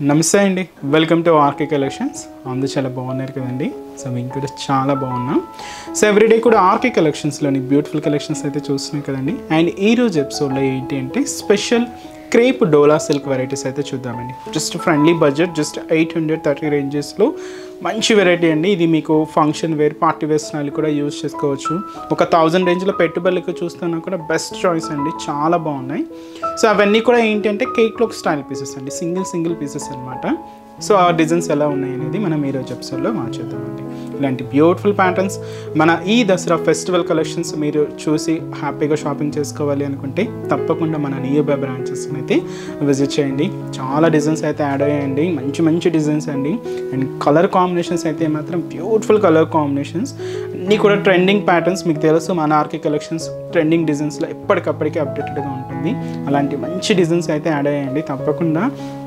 నమస్తే అండి welcome to RK collections అందరూ చాలా బాగున్నారు కదండి సో మేము కూడా చాలా బాగున్నాం సో ఎవ్రీడే కూడా ఆర్కే కలెక్షన్స్లోని బ్యూటిఫుల్ కలెక్షన్స్ అయితే చూస్తున్నాం కదండి అండ్ ఈ రోజు ఎపిసోడ్లో ఏంటి అంటే special crepe dola silk varieties అయితే చూద్దామండి just friendly budget just eight hundred thirty రేంజెస్లో మంచి వెరైటీ అండి ఇది మీకు function wear party wear style కూడా యూజ్ చేసుకోవచ్చు ఒక థౌజండ్ రేంజ్లో పెట్టుబడులకు చూస్తున్నా కూడా బెస్ట్ చాయిస్ అండి చాలా బాగున్నాయి సో అవన్నీ కూడా ఏంటంటే కేక్లోక్ స్టైల్ పీసెస్ అండి సింగిల్ సింగిల్ పీసెస్ అనమాట సో ఆ డిజైన్స్ ఎలా ఉన్నాయి అనేది మనం ఈరోజు ఎపిసోడ్లో మార్చేద్దామండి ఇలాంటి బ్యూటిఫుల్ ప్యాటర్న్స్ మన ఈ దసరా ఫెస్టివల్ కలెక్షన్స్ మీరు చూసి హ్యాపీగా షాపింగ్ చేసుకోవాలి అనుకుంటే తప్పకుండా మన నియర్ బై బ్రాంచెస్ని అయితే విజిట్ చేయండి చాలా డిజైన్స్ అయితే యాడ్ అయ్యాయండి మంచి మంచి డిజైన్స్ అండి అండ్ కలర్ కాంబినేషన్స్ అయితే మాత్రం బ్యూటిఫుల్ కలర్ కాంబినేషన్స్ అన్నీ కూడా ట్రెండింగ్ ప్యాటర్న్స్ మీకు తెలుసు మన ఆర్కే కలెక్షన్స్ ట్రెండింగ్ డిజైన్స్లో ఎప్పటికప్పటికి అప్డేటెడ్గా ఉంటుంది అలాంటి మంచి డిజైన్స్ అయితే యాడ్ అయ్యాయండి తప్పకుండా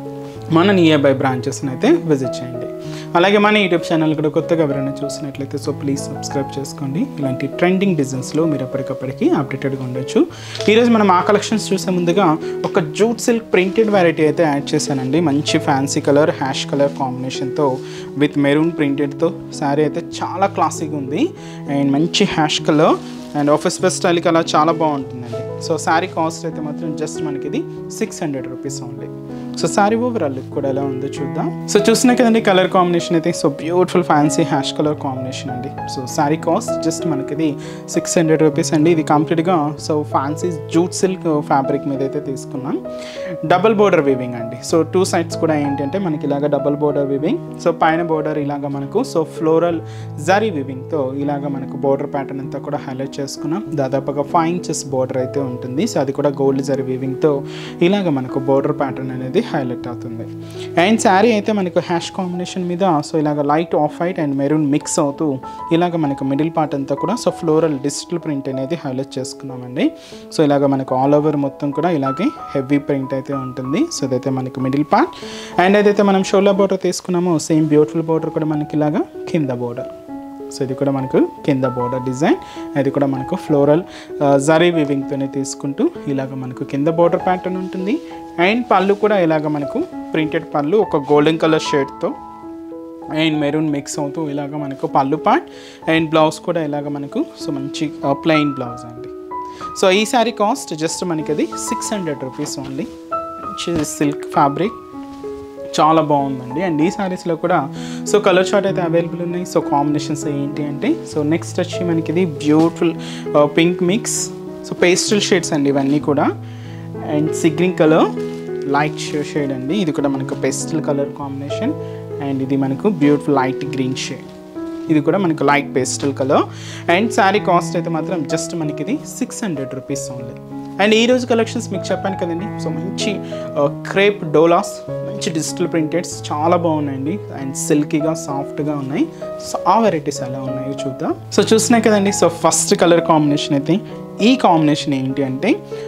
మన నియర్ బై బ్రాంచెస్ని అయితే విజిట్ చేయండి అలాగే మన యూట్యూబ్ ఛానల్ కూడా కొత్తగా ఎవరైనా చూసినట్లయితే సో ప్లీజ్ సబ్స్క్రైబ్ చేసుకోండి ఇలాంటి ట్రెండింగ్ డిజైన్స్లో మీరు ఎప్పటికప్పటికి అప్డేటెడ్గా ఉండొచ్చు ఈరోజు మనం ఆ కలెక్షన్స్ చూసే ముందుగా ఒక జూట్ సిల్క్ ప్రింటెడ్ వెరైటీ అయితే యాడ్ చేశానండి మంచి ఫ్యాన్సీ కలర్ హ్యాష్ కలర్ కాంబినేషన్తో విత్ మెరూన్ ప్రింటెడ్తో శారీ అయితే చాలా క్లాసిక్ ఉంది అండ్ మంచి ash colour and office best స్టైల్కి అలా చాలా బాగుంటుందండి సో శారీ కాస్ట్ అయితే మాత్రం జస్ట్ మనకి ఇది six hundred rupees only so sari overall look కూడా ఎలా ఉందో చూద్దాం సో చూసినా కదండి కలర్ కాంబినేషన్ అయితే so beautiful fancy ash colour combination అండి సో శారీ కాస్ట్ జస్ట్ మనకి ఇది సిక్స్ హండ్రెడ్ రూపీస్ అండి ఇది కంప్లీట్గా so fancy jute silk fabric మీద అయితే తీసుకున్నాం డబుల్ బోర్డర్ వీవింగ్ అండి సో టూ సైడ్స్ కూడా ఏంటంటే మనకి ఇలాగ డబుల్ బోర్డర్ వీవింగ్ సో పైన బోర్డర్ ఇలాగ మనకు సో ఫ్లోరల్ జరీ వీవింగ్తో ఇలాగ మనకు బోర్డర్ ప్యాటర్న్ అంతా కూడా హైలైట్ చేసుకున్నాం దాదాపుగా ఫైవ్ ఇంచెస్ బోర్డర్ అయితే ఉంటుంది సో అది కూడా గోల్డ్ జరీ వీవింగ్తో ఇలాగ మనకు బోర్డర్ ప్యాటర్న్ అనేది హైలైట్ అవుతుంది అండ్ శారీ అయితే మనకు హ్యాష్ కాంబినేషన్ మీద సో ఇలాగ light off white and maroon mix అవుతూ ఇలాగ మనకు మిడిల్ పార్ట్ అంతా కూడా సో ఫ్లోరల్ డిజిటల్ ప్రింట్ అనేది హైలైట్ చేసుకున్నామండి సో ఇలాగ మనకు ఆల్ ఓవర్ మొత్తం కూడా ఇలాగే హెవీ ప్రింట్ అయితే ఉంటుంది సో ఇదైతే మనకు మిడిల్ పార్ట్ అండ్ ఏదైతే మనం షోలా బోర్డర్ తీసుకున్నామో సేమ్ బ్యూటిఫుల్ బోర్డర్ కూడా మనకి ఇలాగా కింద బోర్డర్ సో ఇది కూడా మనకు కింద బోర్డర్ డిజైన్ అది కూడా మనకు ఫ్లోరల్ జరీ వివింగ్తోనే తీసుకుంటూ ఇలాగ మనకు కింద బోర్డర్ ప్యాటర్న్ ఉంటుంది అండ్ పళ్ళు కూడా ఇలాగ మనకు ప్రింటెడ్ పళ్ళు ఒక గోల్డెన్ కలర్ షేడ్తో అండ్ మెరూన్ మిక్స్ అవుతూ ఇలాగ మనకు పళ్ళు పార్ట్ అండ్ బ్లౌజ్ కూడా ఇలాగ మనకు సో మంచి ప్లెయిన్ బ్లౌజ్ అండి సో ఈ శారీ కాస్ట్ జస్ట్ మనకి అది సిక్స్ హండ్రెడ్ రూపీస్ ఓన్లీ మంచి సిల్క్ ఫ్యాబ్రిక్ చాలా బాగుందండి అండ్ ఈ శారీస్లో కూడా సో కలర్ షార్ట్ అయితే అవైలబుల్ ఉన్నాయి సో కాంబినేషన్స్ ఏంటి అంటే సో నెక్స్ట్ వచ్చి మనకి ఇది beautiful pink mix so pastel shades అండి ఇవన్నీ కూడా అండ్ సిగ్రింగ్ కలర్ లైట్ షేడ్ అండి ఇది కూడా మనకు పేస్టల్ కలర్ కాంబినేషన్ అండ్ ఇది మనకు బ్యూటిఫుల్ లైట్ గ్రీన్ షేడ్ ఇది కూడా మనకు light pastel colour and sari cost అయితే మాత్రం జస్ట్ మనకి ఇది six hundred rupees only and ఈ రోజు కలెక్షన్స్ మీకు చెప్పాను కదండి సో మంచి క్రేప్ డోలాస్ మంచి డిజిటల్ ప్రింటెడ్స్ చాలా బాగున్నాయండి అండ్ సిల్కీగా సాఫ్ట్గా ఉన్నాయి సో ఆ వెరైటీస్ ఎలా ఉన్నాయో చూద్దాం సో చూసినాయి కదండి సో ఫస్ట్ కలర్ కాంబినేషన్ అయితే ఈ కాంబినేషన్ ఏంటి అంటే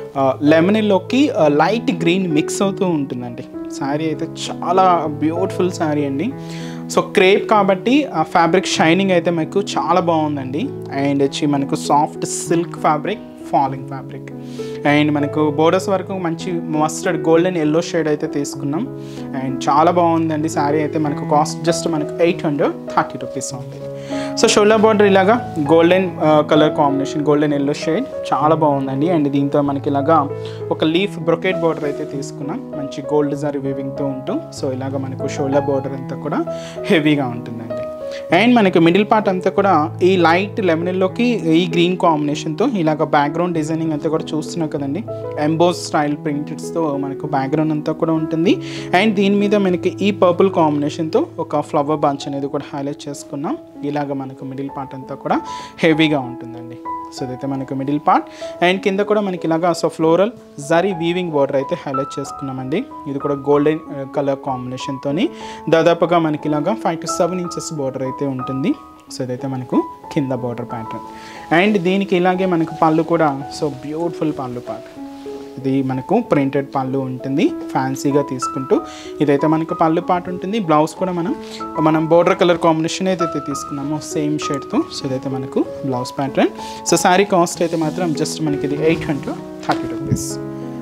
లెమనీలోకి లైట్ గ్రీన్ మిక్స్ అవుతూ ఉంటుందండి శారీ అయితే చాలా బ్యూటిఫుల్ శారీ అండి సో క్రేప్ కాబట్టి ఆ ఫ్యాబ్రిక్ షైనింగ్ అయితే మీకు చాలా బాగుందండి అండ్ వచ్చి మనకు soft silk fabric falling fabric and మనకు బోర్డర్స్ వరకు మంచి మస్టర్డ్ గోల్డెన్ ఎల్లో షేడ్ అయితే తీసుకున్నాం అండ్ చాలా బాగుందండి శారీ అయితే మనకు కాస్ట్ జస్ట్ మనకు ఎయిట్ హండ్రెడ్ థర్టీ రూపీస్ ఉంది సో షోల్డర్ బార్డర్ ఇలాగా golden colour combination golden yellow shade చాలా బాగుందండి అండ్ దీంతో మనకి ఇలాగా ఒక లీఫ్ బ్రొకెట్ బార్డర్ అయితే తీసుకున్నాం మంచి గోల్డ్ జరీ వీవింగ్తో ఉంటూ సో ఇలాగ మనకు షోల్డర్ బార్డర్ అంతా కూడా హెవీగా ఉంటుందండి అండ్ మనకి మిడిల్ పార్ట్ అంతా కూడా ఈ లైట్ లెమనల్లోకి ఈ గ్రీన్ కాంబినేషన్తో ఇలాగ బ్యాక్గ్రౌండ్ డిజైనింగ్ అంతా కూడా చూస్తున్నాం కదండి ఎంబోస్ స్టైల్ ప్రింటెడ్స్తో మనకు బ్యాక్గ్రౌండ్ అంతా కూడా ఉంటుంది అండ్ దీని మీద మనకి ఈ పర్పుల్ కాంబినేషన్తో ఒక ఫ్లవర్ బంచ్ అనేది కూడా హైలైట్ చేసుకున్నాం ఇలాగ మనకు మిడిల్ పార్ట్ అంతా కూడా హెవీగా ఉంటుందండి సో ఇదైతే మనకు మిడిల్ పార్ట్ అండ్ కింద కూడా మనకి ఇలాగా so floral zari weaving border అయితే హైలైట్ చేసుకున్నామండి ఇది కూడా గోల్డెన్ కలర్ కాంబినేషన్తో దాదాపుగా మనకి ఇలాగా five to seven inches border అయితే ఉంటుంది సో ఇదైతే మనకు కింద బార్డర్ ప్యాటర్న్ అండ్ దీనికి ఇలాగే మనకు పళ్ళు కూడా సో బ్యూటిఫుల్ పళ్ళు పార్ట్ ఇది మనకు ప్రింటెడ్ పళ్ళు ఉంటుంది ఫ్యాన్సీగా తీసుకుంటూ ఇదైతే మనకు పళ్ళు పాటు ఉంటుంది బ్లౌజ్ కూడా మనం మనం బోర్డర్ కలర్ కాంబినేషన్ ఏదైతే తీసుకున్నామో సేమ్ షేడ్తో సో ఇదైతే మనకు blouse pattern so sari cost అయితే మాత్రం జస్ట్ మనకి ఇది eight hundred thirty rupees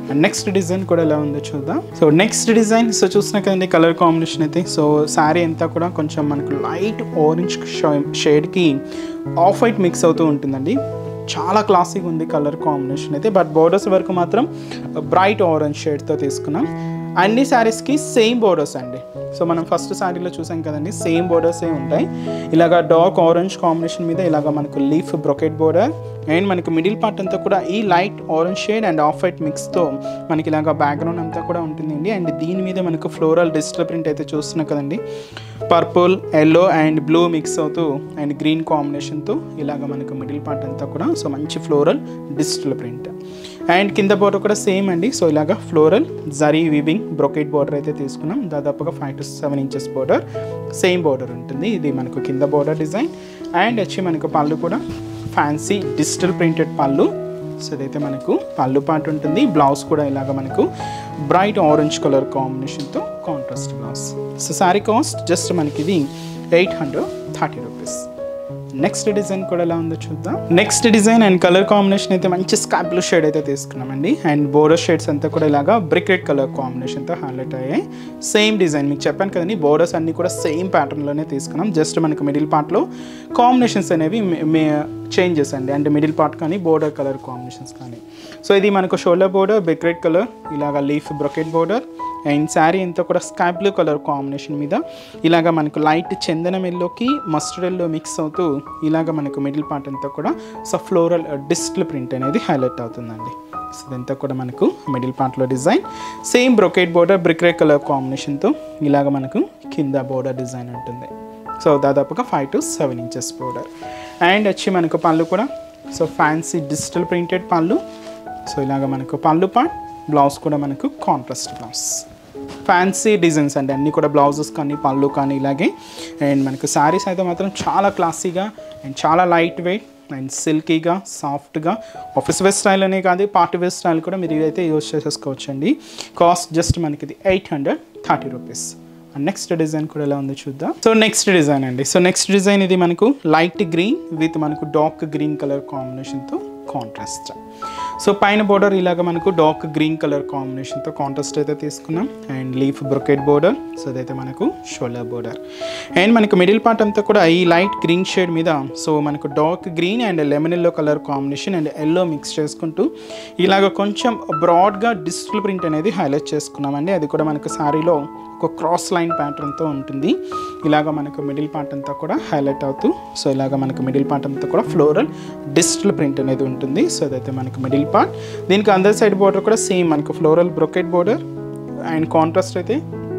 and next design కూడా ఎలా ఉందో చూద్దాం సో నెక్స్ట్ డిజైన్ సో చూసిన కదండి కలర్ కాంబినేషన్ అయితే సో శారీ అంతా కూడా కొంచెం మనకు లైట్ ఆరెంజ్ షేడ్కి ఆఫ్ వైట్ మిక్స్ అవుతూ ఉంటుందండి చాలా క్లాసిక్ ఉంది కలర్ కాంబినేషన్ అయితే బట్ బోర్డర్స్ వరకు మాత్రం బ్రైట్ ఆరెంజ్ షేడ్తో తీసుకున్నాం అన్ని శారీస్కి సేమ్ బోర్డర్స్ అండి సో మనం ఫస్ట్ శారీలో చూసాం కదండి సేమ్ బోర్డర్సే ఉంటాయి ఇలాగ డార్క్ ఆరెంజ్ కాంబినేషన్ మీద ఇలాగ మనకు లీఫ్ బ్రొకెట్ బోర్డర్ అండ్ మనకు మిడిల్ పార్ట్ అంతా కూడా ఈ light orange shade and off white మిక్స్తో మనకి ఇలాగ బ్యాక్గ్రౌండ్ అంతా కూడా ఉంటుందండి అండ్ దీని మీద మనకు ఫ్లోరల్ డిజిటల్ ప్రింట్ అయితే చూస్తున్నాం కదండి purple yellow and blue mix అవుతూ అండ్ గ్రీన్ కాంబినేషన్తో ఇలాగ మనకు మిడిల్ పార్ట్ అంతా కూడా సో మంచి ఫ్లోరల్ డిజిటల్ ప్రింట్ అండ్ కింద బోర్డర్ కూడా సేమ్ అండి సో ఇలాగ floral zari weaving brocade border అయితే తీసుకున్నాం దాదాపుగా five to seven inches border same border ఉంటుంది ఇది మనకు కింద బోర్డర్ డిజైన్ అండ్ వచ్చి మనకు పళ్ళు కూడా fancy digital printed pallu so ఇదైతే మనకు పళ్ళు పాటు ఉంటుంది బ్లౌజ్ కూడా ఇలాగ మనకు బ్రైట్ ఆరెంజ్ కలర్ కాంబినేషన్తో contrast blouse so sari cost just మనకి ఇది eight hundred thirty rupees next design కూడా ఎలా ఉందో చూద్దాం next design and colour combination అయితే మంచి స్కై బ్లూ షేడ్ అయితే తీసుకున్నామండి అండ్ బోర్డర్ షేడ్స్ అంతా కూడా ఇలాగా బ్రిక్ రెడ్ కలర్ కాంబినేషన్తో హైలైట్ అయ్యాయి సేమ్ డిజైన్ మీకు చెప్పాను కదండి బోర్డర్స్ అన్ని కూడా సేమ్ ప్యాటర్న్లోనే తీసుకున్నాం జస్ట్ మనకు మిడిల్ పార్ట్లో కాంబినేషన్స్ అనేవి చేంజెస్ అండి అంటే మిడిల్ పార్ట్ కానీ బోర్డర్ కలర్ కాంబినేషన్స్ కానీ సో ఇది మనకు shoulder border brick red colour ఇలాగా leaf brocade border and saree అంతా కూడా స్కై బ్లూ కలర్ కాంబినేషన్ మీద ఇలాగ మనకు లైట్ చందనం ఎల్లోకి మస్టర్డ్ ఎల్లో మిక్స్ అవుతూ ఇలాగ మనకు మిడిల్ పార్ట్ అంతా కూడా సో ఫ్లోరల్ డిస్టిల్ ప్రింట్ అనేది హైలైట్ అవుతుందండి సో ఇదంతా కూడా మనకు మిడిల్ పార్ట్లో design same brocade border brick red colour కాంబినేషన్తో ఇలాగ మనకు కింద బోర్డర్ డిజైన్ ఉంటుంది సో దాదాపుగా five to seven inches border and వచ్చి మనకు పళ్ళు కూడా so fancy digital printed pallu so ఇలాగ మనకు పళ్ళు పార్ట్ బ్లౌజ్ కూడా మనకు కాంట్రాస్ట్ బ్లౌజ్ ఫ్యాన్సీ డిజైన్స్ అండి అన్నీ కూడా బ్లౌజెస్ కానీ పళ్ళు కానీ ఇలాగే అండ్ మనకు శారీస్ అయితే మాత్రం చాలా క్లాసీగా అండ్ చాలా లైట్ వెయిట్ అండ్ సిల్కీగా సాఫ్ట్గా ఆఫీస్ వేర్ స్టైల్ అనే కాదు పార్టీ వేర్ స్టైల్ కూడా మీరు ఇదైతే యూజ్ చేసేసుకోవచ్చు అండి కాస్ట్ జస్ట్ మనకి ఇది eight hundred thirty rupees next design కూడా ఎలా ఉందో చూద్దాం సో నెక్స్ట్ డిజైన్ అండి సో నెక్స్ట్ డిజైన్ ఇది మనకు లైట్ గ్రీన్ విత్ మనకు డార్క్ గ్రీన్ కలర్ కాంబినేషన్తో కాంట్రాస్ట్ సో పైన బోర్డర్ ఇలాగ మనకు డార్క్ గ్రీన్ కలర్ కాంబినేషన్తో కాంట్రాస్ట్ అయితే తీసుకున్నాం and leaf brocade border so అదైతే మనకు షోల్డర్ బోర్డర్ అండ్ మనకు మిడిల్ పార్ట్ అంతా కూడా ఈ లైట్ గ్రీన్ షేడ్ మీద సో మనకు dark green and lemon yellow colour combination and yellow mix చేసుకుంటూ ఇలాగ కొంచెం బ్రాడ్గా డిజిటల్ ప్రింట్ అనేది హైలైట్ చేసుకున్నామండి అది కూడా మనకు శారీలో ఒక క్రాస్ లైన్ ప్యాటర్న్తో ఉంటుంది ఇలాగ మనకు మిడిల్ పార్ట్ అంతా కూడా హైలైట్ అవుతూ సో ఇలాగ మనకు మిడిల్ పార్ట్ అంతా కూడా ఫ్లోరల్ డిజిటల్ ప్రింట్ అనేది ఉంటుంది సో అదైతే మనకు మిడిల్ పార్ట్ దీనికి అందర్ సైడ్ బోర్డర్ కూడా సేమ్ మనకు floral brocade border and contrast అయితే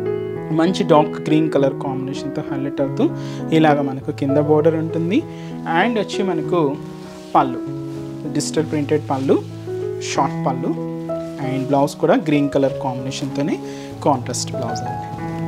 మంచి డార్క్ గ్రీన్ కలర్ కాంబినేషన్తో హైలైట్ అవుతూ ఇలాగ మనకు కింద బోర్డర్ ఉంటుంది అండ్ వచ్చి మనకు pallu digital printed pallu short pallu and blouse కూడా గ్రీన్ కలర్ కాంబినేషన్తోనే కాంట్రాస్ట్ బ్లౌజ్ అండి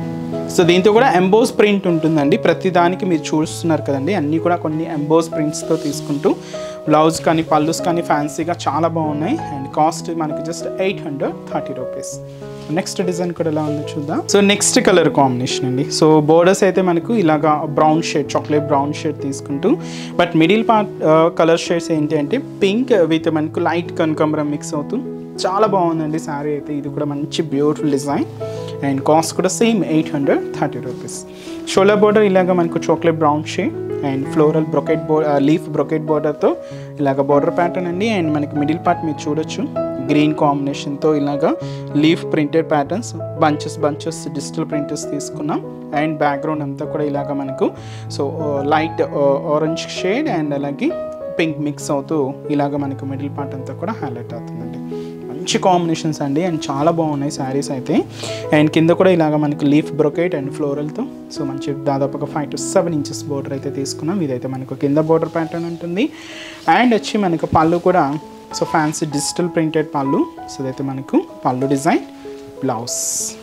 సో దీంతో కూడా ఎంబోస్ ప్రింట్ ఉంటుందండి ప్రతి దానికి మీరు చూస్తున్నారు కదండి అన్నీ కూడా కొన్ని ఎంబోస్ ప్రింట్స్తో తీసుకుంటూ బ్లౌజ్ కానీ పళ్ళుస్ కానీ ఫ్యాన్సీగా చాలా బాగున్నాయి అండ్ కాస్ట్ మనకి just eight hundred thirty rupees next design కూడా ఎలా ఉందో చూద్దాం సో నెక్స్ట్ కలర్ కాంబినేషన్ అండి సో బోర్డర్స్ అయితే మనకు ఇలాగా brown shade chocolate brown shade తీసుకుంటూ but middle part colour shades ఏంటి అంటే పింక్ విత్ మనకు లైట్ కనకంబరం మిక్స్ అవుతూ చాలా బాగుందండి శారీ అయితే ఇది కూడా మంచి బ్యూటిఫుల్ డిజైన్ అండ్ కాస్ట్ కూడా same eight hundred thirty rupees shoulder border ఇలాగ మనకు chocolate brown shade and floral brocade బో లీఫ్ బ్రొకెట్ బోర్డర్తో ఇలాగ బోర్డర్ ప్యాటర్న్ అండి అండ్ మనకి మిడిల్ పార్ట్ మీరు చూడొచ్చు గ్రీన్ కాంబినేషన్తో ఇలాగా leaf printed patterns bunches bunches digital printers తీసుకున్నాం అండ్ బ్యాక్గ్రౌండ్ అంతా కూడా ఇలాగ మనకు so light orange shade and అలాగే పింక్ మిక్స్ అవుతూ ఇలాగ మనకు మిడిల్ పార్ట్ అంతా కూడా హైలైట్ అవుతుందండి మంచి కాంబినేషన్స్ అండి అండ్ చాలా బాగున్నాయి శారీస్ అయితే అండ్ కింద కూడా ఇలాగ మనకు లీఫ్ బ్రొకేట్ అండ్ ఫ్లోరల్తో సో మంచి దాదాపుగా five to seven inches border అయితే తీసుకున్నాం ఇదైతే మనకు కింద బోర్డర్ ప్యాటర్న్ ఉంటుంది అండ్ వచ్చి మనకు పళ్ళు కూడా so fancy digital printed pallu so ఇదైతే మనకు pallu design blouse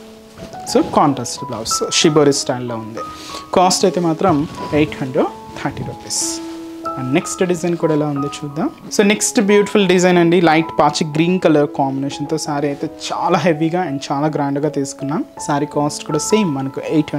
so contrast blouse shibori స్టైల్లో ఉంది కాస్ట్ అయితే మాత్రం eight hundred thirty rupees and next design కూడా ఎలా ఉందో చూద్దాం సో నెక్స్ట్ బ్యూటిఫుల్ డిజైన్ అండి లైట్ పాచి గ్రీన్ కలర్ కాంబినేషన్తో శారీ అయితే చాలా హెవీగా అండ్ చాలా గ్రాండ్గా తీసుకున్నాం శారీ కాస్ట్ కూడా సేమ్ మనకు eight hundred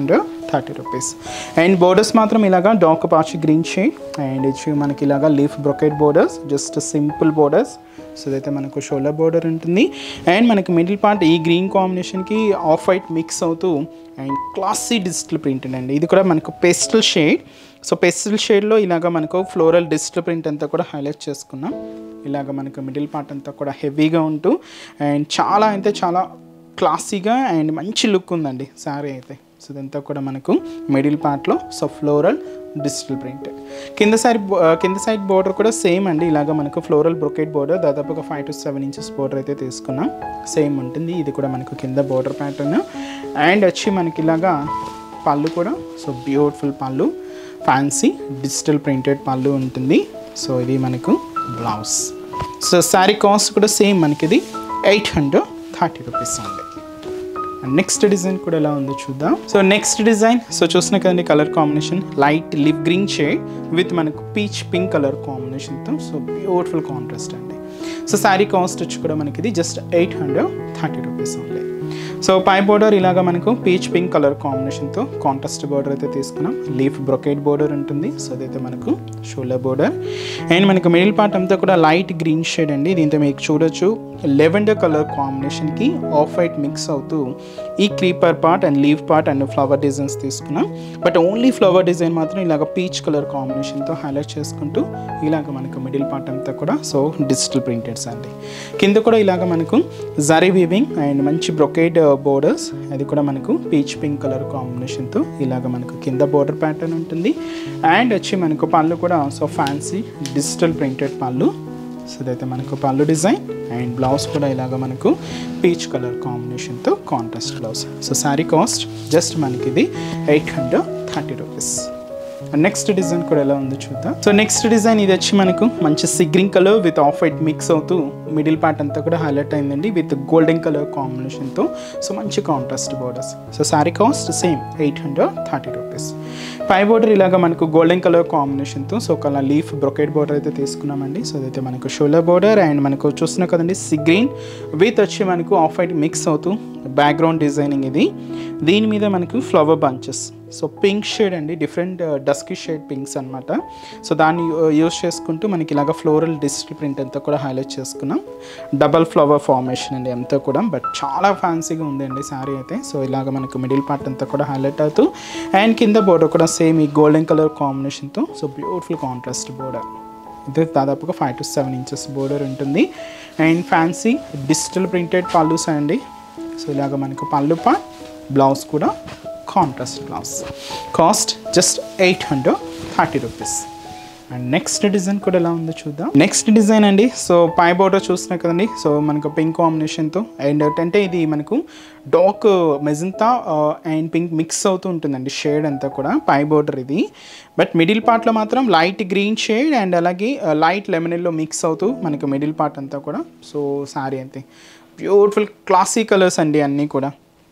thirty rupees and borders మాత్రం ఇలాగా డాక్ పాచి గ్రీన్ షేడ్ అండ్ ఇచ్చి మనకి ఇలాగా leaf brocade borders just simple borders so ఇదైతే మనకు షోల్డర్ బోర్డర్ ఉంటుంది అండ్ మనకి మిడిల్ పార్ట్ ఈ గ్రీన్ కాంబినేషన్కి ఆఫ్ వైట్ మిక్స్ అవుతూ అండ్ క్లాసీ డిజిటల్ ప్రింట్ అండి ఇది కూడా మనకు పెస్టల్ షేడ్ సో పెస్టల్ షేడ్లో ఇలాగ మనకు ఫ్లోరల్ డిజిటల్ ప్రింట్ అంతా కూడా హైలైట్ చేసుకున్నాం ఇలాగ మనకు మిడిల్ పార్ట్ అంతా కూడా హెవీగా ఉంటూ అండ్ చాలా అయితే చాలా క్లాసీగా అండ్ మంచి లుక్ ఉందండి శారీ అయితే సో ఇదంతా కూడా మనకు మిడిల్ పార్ట్లో సో ఫ్లోరల్ డిజిటల్ ప్రింట్ కింద సైడ్ కింద సైడ్ బోర్డర్ కూడా సేమ్ అండి ఇలాగ మనకు ఫ్లోరల్ బ్రొకెట్ బోర్డర్ దాదాపుగా five to seven inches border అయితే తీసుకున్నాం సేమ్ ఉంటుంది ఇది కూడా మనకు కింద బోర్డర్ ప్యాటర్న్ అండ్ వచ్చి మనకి ఇలాగా పళ్ళు కూడా so beautiful pallu fancy digital printed pallu ఉంటుంది సో ఇది మనకు బ్లౌజ్ సో శారీ కాస్ట్ కూడా సేమ్ మనకి ఇది ఎయిట్ హండ్రెడ్ థర్టీ రూపీస్ ఉంది అండ్ నెక్స్ట్ డిజైన్ కూడా ఎలా ఉందో చూద్దాం సో నెక్స్ట్ డిజైన్ సో చూసిన కదండి colour combination light lip green shade with మనకు పీచ్ పింక్ కలర్ కాంబినేషన్తో సో బ్యూటిఫుల్ కాంట్రాస్ట్ అండి సో శారీ కాస్ట్ వచ్చి కూడా మనకి ఇది just eight hundred thirty rupees ఉంది సో పై బోర్డర్ ఇలాగా మనకు పీచ్ పింక్ కలర్ కాంబినేషన్తో కాంట్రాస్ట్ బోర్డర్ అయితే తీసుకున్నాం లీఫ్ బ్రొకేట్ బోర్డర్ ఉంటుంది సో అదైతే మనకు షోల్డర్ బోర్డర్ అండ్ మనకు మిడిల్ పార్ట్ అంతా కూడా లైట్ గ్రీన్ షేడ్ అండి దీంతో మీకు చూడొచ్చు లెవెండర్ కలర్ కాంబినేషన్కి ఆఫ్ వైట్ మిక్స్ అవుతూ ఈ creeper part and leave part and flower designs తీసుకున్నాం బట్ ఓన్లీ ఫ్లవర్ డిజైన్ మాత్రం ఇలాగ పీచ్ కలర్ కాంబినేషన్తో హైలైట్ చేసుకుంటూ ఇలాగ మనకు మిడిల్ పార్ట్ అంతా కూడా సో డిజిటల్ ప్రింటెడ్స్ అండి కింద కూడా ఇలాగ మనకు జరీ వీవింగ్ అండ్ మంచి బ్రొకేడ్ బోర్డర్స్ అది కూడా మనకు పీచ్ పింక్ కలర్ కాంబినేషన్తో ఇలాగ మనకు కింద బోర్డర్ ప్యాటర్న్ ఉంటుంది అండ్ వచ్చి మనకు పళ్ళు కూడా so fancy digital printed pallu so ఇదైతే మనకు పళ్ళు డిజైన్ అండ్ బ్లౌజ్ కూడా ఇలాగ మనకు పీచ్ కలర్ కాంబినేషన్తో contrast blouse so sari cost just మనకి ఇది eight hundred thirty rupees next design కూడా ఎలా ఉందో చూద్దాం సో నెక్స్ట్ డిజైన్ ఇది వచ్చి మనకు మంచి sea green colour with off white mix అవుతూ మిడిల్ పార్ట్ అంతా కూడా హైలైట్ అయిందండి విత్ గోల్డెన్ కలర్ కాంబినేషన్తో సో మంచి contrast borders so sari cost same eight hundred thirty rupees పై బోర్డర్ ఇలాగా మనకు గోల్డెన్ కలర్ కాంబినేషన్తో సో కల లీఫ్ బ్రొకెట్ బోర్డర్ అయితే తీసుకున్నామండి సో అదైతే మనకు షోలర్ బోర్డర్ అండ్ మనకు చూస్తున్నాం కదండి సిగ్రీన్ విత్ వచ్చి మనకు ఆఫ్ వైట్ మిక్స్ అవుతూ బ్యాక్గ్రౌండ్ డిజైనింగ్ ఇది దీని మీద మనకు flower bunches so pink shade అండి డిఫరెంట్ డస్కీ షేడ్ పింక్స్ అనమాట సో దాన్ని యూస్ చేసుకుంటూ మనకి ఇలాగ ఫ్లోరల్ డిజిటల్ ప్రింట్ అంతా కూడా హైలైట్ చేసుకున్నాం డబల్ ఫ్లవర్ ఫార్మేషన్ అండి అంతా కూడా బట్ చాలా ఫ్యాన్సీగా ఉందండి శారీ అయితే సో ఇలాగ మనకు మిడిల్ పార్ట్ అంతా కూడా హైలైట్ అవుతూ అండ్ కింద బోర్డర్ కూడా సేమ్ ఈ గోల్డెన్ కలర్ కాంబినేషన్తో సో బ్యూటిఫుల్ కాంట్రాస్ట్ బోర్డర్ ఇది దాదాపుగా five to seven inches border ఉంటుంది and fancy digital printed pallus అండి సో ఇలాగ మనకు పళ్ళు పార్ట్ బ్లౌజ్ కూడా contrast blouse cost just eight hundred thirty rupees and next design కూడా ఎలా ఉందో చూద్దాం నెక్స్ట్ డిజైన్ అండి సో పై బోర్డర్ చూస్తున్నాయి కదండి సో మనకు పింక్ కాంబినేషన్తో అండ్ అంటే ఇది మనకు dark magenta and pink mix అవుతూ ఉంటుందండి షేడ్ అంతా కూడా పై బోర్డర్ ఇది బట్ మిడిల్ పార్ట్లో మాత్రం లైట్ గ్రీన్ షేడ్ అండ్ అలాగే లైట్ లెమనెల్లో మిక్స్ అవుతూ మనకు మిడిల్ పార్ట్ అంతా కూడా సో శారీ అంతే బ్యూటిఫుల్ క్లాసీ కలర్స్ అండి అన్నీ కూడా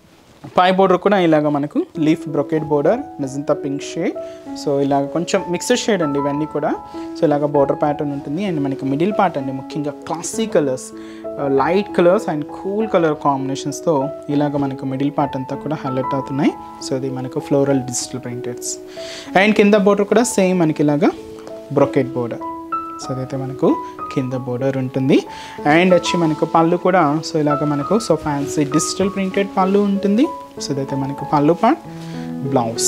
పై బోర్డర్ కూడా ఇలాగ మనకు leaf brocade border magenta pink shade so ఇలాగ కొంచెం మిక్స్డ్ షేడ్ అండి ఇవన్నీ కూడా సో ఇలాగ బోర్డర్ ప్యాటర్న్ ఉంటుంది అండ్ మనకి మిడిల్ పార్ట్ అండి ముఖ్యంగా classy colours light colours and cool colour కాంబినేషన్స్తో ఇలాగ మనకు మిడిల్ పార్ట్ అంతా కూడా హైలైట్ అవుతున్నాయి సో ఇది మనకు ఫ్లోరల్ డిజిటల్ ప్రింటెడ్స్ అండ్ కింద బోర్డర్ కూడా సేమ్ మనకి ఇలాగా బ్రొకెట్ బోర్డర్ సో అదైతే మనకు కింద బోర్డర్ ఉంటుంది అండ్ వచ్చి మనకు పళ్ళు కూడా సో ఇలాగ మనకు so fancy digital printed pallu ఉంటుంది సో ఇదైతే మనకు pallu part blouse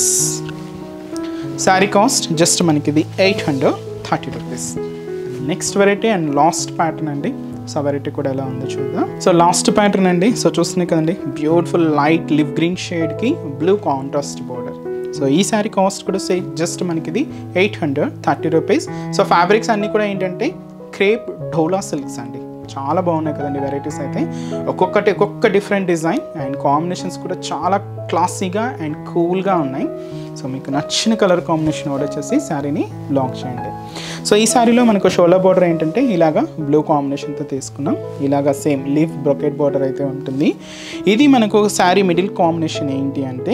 saree cost just మనకి ఇది eight hundred thirty rupees next variety and last pattern అండి సో వెరైటీ కూడా ఎలా ఉందో చూద్దాం సో లాస్ట్ ప్యాటర్న్ అండి సో చూస్తున్నాయి కదండి బ్యూటిఫుల్ లైట్ లివ్ గ్రీన్ షేడ్కి బ్లూ కాంట్రాస్ట్ బోర్డర్ సో ఈ శారీ కాస్ట్ కూడా సే జస్ట్ మనకి ఇది eight hundred thirty rupees so fabrics అన్నీ కూడా ఏంటంటే క్రేప్ ఢోలా సిల్క్స్ అండి చాలా బాగున్నాయి కదండి వెరైటీస్ అయితే ఒక్కొక్కటి ఒక్కొక్క డిఫరెంట్ డిజైన్ అండ్ కాంబినేషన్స్ కూడా చాలా క్లాసీగా అండ్ కూల్గా ఉన్నాయి సో మీకు నచ్చిన కలర్ కాంబినేషన్ ఆర్డర్ చేసి శారీని లాక్ చేయండి సో ఈ శారీలో మనకు షోలా బార్డర్ ఏంటంటే ఇలాగా బ్లూ కాంబినేషన్తో తీసుకున్నాం ఇలాగా సేమ్ లీఫ్ బ్రొకెట్ బార్డర్ అయితే ఉంటుంది ఇది మనకు శారీ మిడిల్ కాంబినేషన్ ఏంటి అంటే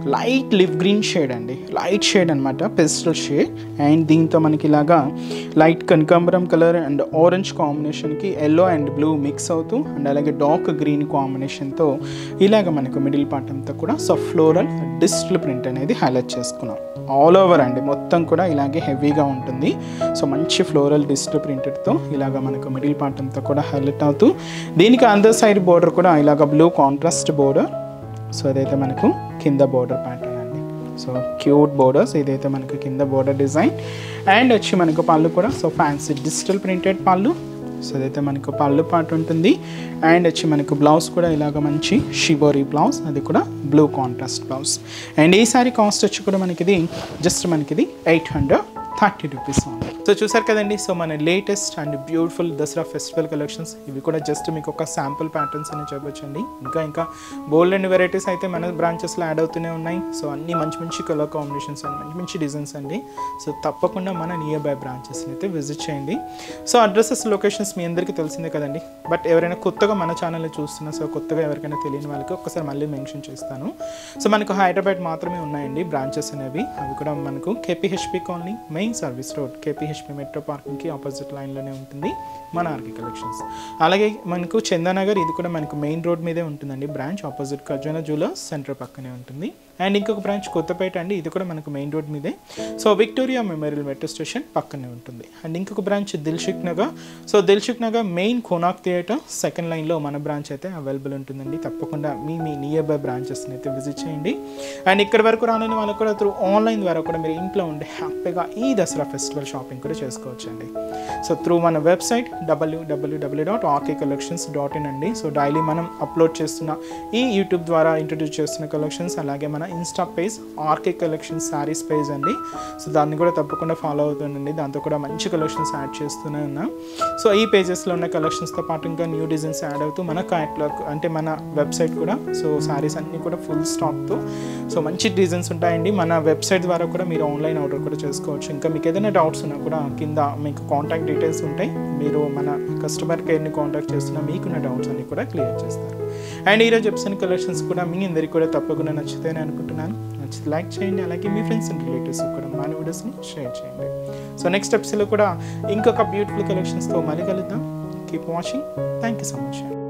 లైట్ లివ్ గ్రీన్ షేడ్ అండి లైట్ షేడ్ అనమాట పెస్టల్ షేడ్ అండ్ దీంతో మనకి ఇలాగా లైట్ కనకాంబరం కలర్ అండ్ ఆరెంజ్ కాంబినేషన్కి ఎల్లో అండ్ బ్లూ మిక్స్ అవుతూ అండ్ అలాగే డార్క్ గ్రీన్ కాంబినేషన్తో ఇలాగ మనకు మిడిల్ పార్ట్ అంతా కూడా సో ఫ్లోరల్ డిజిటల్ ప్రింట్ అనేది హైలైట్ చేసుకున్నాం ఆల్ ఓవర్ అండి మొత్తం కూడా ఇలాగే హెవీగా ఉంటుంది సో మంచి ఫ్లోరల్ డిజిటల్ ప్రింటెడ్తో ఇలాగ మనకు మిడిల్ పార్ట్ అంతా కూడా హైలైట్ అవుతూ దీనికి అందర్ సైడ్ బోర్డర్ కూడా ఇలాగ బ్లూ కాంట్రాస్ట్ బోర్డర్ సో అదైతే మనకు కింద బోర్డర్ ప్యాటర్న్ అండి సో క్యూట్ బోర్డర్స్ ఇదైతే మనకు కింద బోర్డర్ డిజైన్ అండ్ వచ్చి మనకు పళ్ళు కూడా so fancy digital printed pallu so అదైతే మనకు పళ్ళు పాటు ఉంటుంది అండ్ వచ్చి మనకు బ్లౌజ్ కూడా ఇలాగ మంచి షివోరీ బ్లౌజ్ అది కూడా బ్లూ కాంట్రాస్ట్ బ్లౌజ్ అండ్ ఈ సారీ కాస్ట్ వచ్చి కూడా మనకి ఇది జస్ట్ మనకి ఇది ఎయిట్ హండ్రెడ్ థర్టీ రూపీస్ ఉంది సో చూసారు కదండి సో మన latest and beautiful Dasara festival collections ఇవి కూడా జస్ట్ మీకు ఒక శాంపుల్ ప్యాటర్న్స్ అని చెప్పొచ్చండి ఇంకా ఇంకా బోల్డ్ అండ్ వెరైటీస్ అయితే మన బ్రాంచెస్లో యాడ్ అవుతూనే ఉన్నాయి సో అన్ని మంచి మంచి కలర్ కాంబినేషన్స్ అండ్ మంచి మంచి డిజైన్స్ అండి సో తప్పకుండా మన నియర్ బై బ్రాంచెస్ని అయితే విజిట్ చేయండి సో అడ్రసెస్ లొకేషన్స్ మీ అందరికీ తెలిసిందే కదండి బట్ ఎవరైనా కొత్తగా మన ఛానల్ని చూస్తున్నా సో కొత్తగా ఎవరికైనా తెలియని వాళ్ళకి ఒక్కసారి మళ్ళీ మెన్షన్ చేస్తాను సో మనకు హైదరాబాద్ మాత్రమే ఉన్నాయండి బ్రాంచెస్ అనేవి అవి కూడా మనకు KPHB colony main service road KPHB metro పార్కింగ్కి ఆపోజిట్ లైన్లోనే ఉంటుంది మన ఆర్కి కలెక్షన్స్ అలాగే మనకు చందానగర్ ఇది కూడా మనకు మెయిన్ రోడ్ మీదే ఉంటుందండి branch opposite Khazana jewellers centre పక్కనే ఉంటుంది అండ్ ఇంకొక బ్రాంచ్ కొత్తపేట అండి ఇది కూడా మనకు మెయిన్ రోడ్ మీదే so Victoria memorial metro station పక్కనే ఉంటుంది అండ్ ఇంకొక branch Dilsukhnagar so Dilsukhnagar main Konark theatre second లైన్లో మన బ్రాంచ్ అయితే అవైలబుల్ ఉంటుందండి తప్పకుండా మీ మీ నియర్ బై బ్రాంచెస్ని అయితే విజిట్ చేయండి అండ్ ఇక్కడ వరకు రాని వాళ్ళకు కూడా త్రూ ఆన్లైన్ ద్వారా కూడా మీరు ఇంట్లో ఉండి హ్యాపీగా ఈ దసరా ఫెస్టివల్ షాపింగ్ కూడా చేసుకోవచ్చు అండి సో త్రూ మన website W W W dot RK collections dot in అండి సో డైలీ మనం అప్లోడ్ చేస్తున్న ఈ యూట్యూబ్ ద్వారా ఇంట్రడ్యూస్ చేస్తున్న కలెక్షన్స్ అలాగే మన insta page RK collections saris page అండి సో దాన్ని కూడా తప్పకుండా ఫాలో అవుతుండండి దాంతో కూడా మంచి కలెక్షన్స్ యాడ్ చేస్తూనే ఉన్నాం సో ఈ పేజెస్లో ఉన్న కలెక్షన్స్తో పాటు ఇంకా న్యూ డిజైన్స్ యాడ్ అవుతూ మన క్యాట్లాగ్ అంటే మన వెబ్సైట్ కూడా సో శారీస్ అన్నీ కూడా ఫుల్ స్టాక్తో సో మంచి డిజైన్స్ ఉంటాయండి మన వెబ్సైట్ ద్వారా కూడా మీరు ఆన్లైన్ ఆర్డర్ కూడా చేసుకోవచ్చు ఇంకా మీకు ఏదైనా డౌట్స్ ఉన్నా కూడా కింద మీకు కాంటాక్ట్ డీటెయిల్స్ ఉంటాయి మీరు మన కస్టమర్ కేర్ని కాంటాక్ట్ చేస్తున్నా మీకున్న డౌట్స్ అన్ని కూడా క్లియర్ చేస్తారు అండ్ ఈరోజు చెప్సిన కలెక్షన్స్ కూడా మీ అందరికీ కూడా తప్పకుండా నచ్చుతాయని అనుకుంటున్నాను నచ్చితే లైక్ చేయండి అలాగే మీ ఫ్రెండ్స్ అండ్ రిలేటివ్స్ కూడా మన వీడియోస్ని షేర్ చేయండి సో నెక్స్ట్ ఎపిసోడ్లో కూడా ఇంకొక బ్యూటిఫుల్ కలెక్షన్స్తో మళ్ళీ కలుద్దాం keep watching thank you so much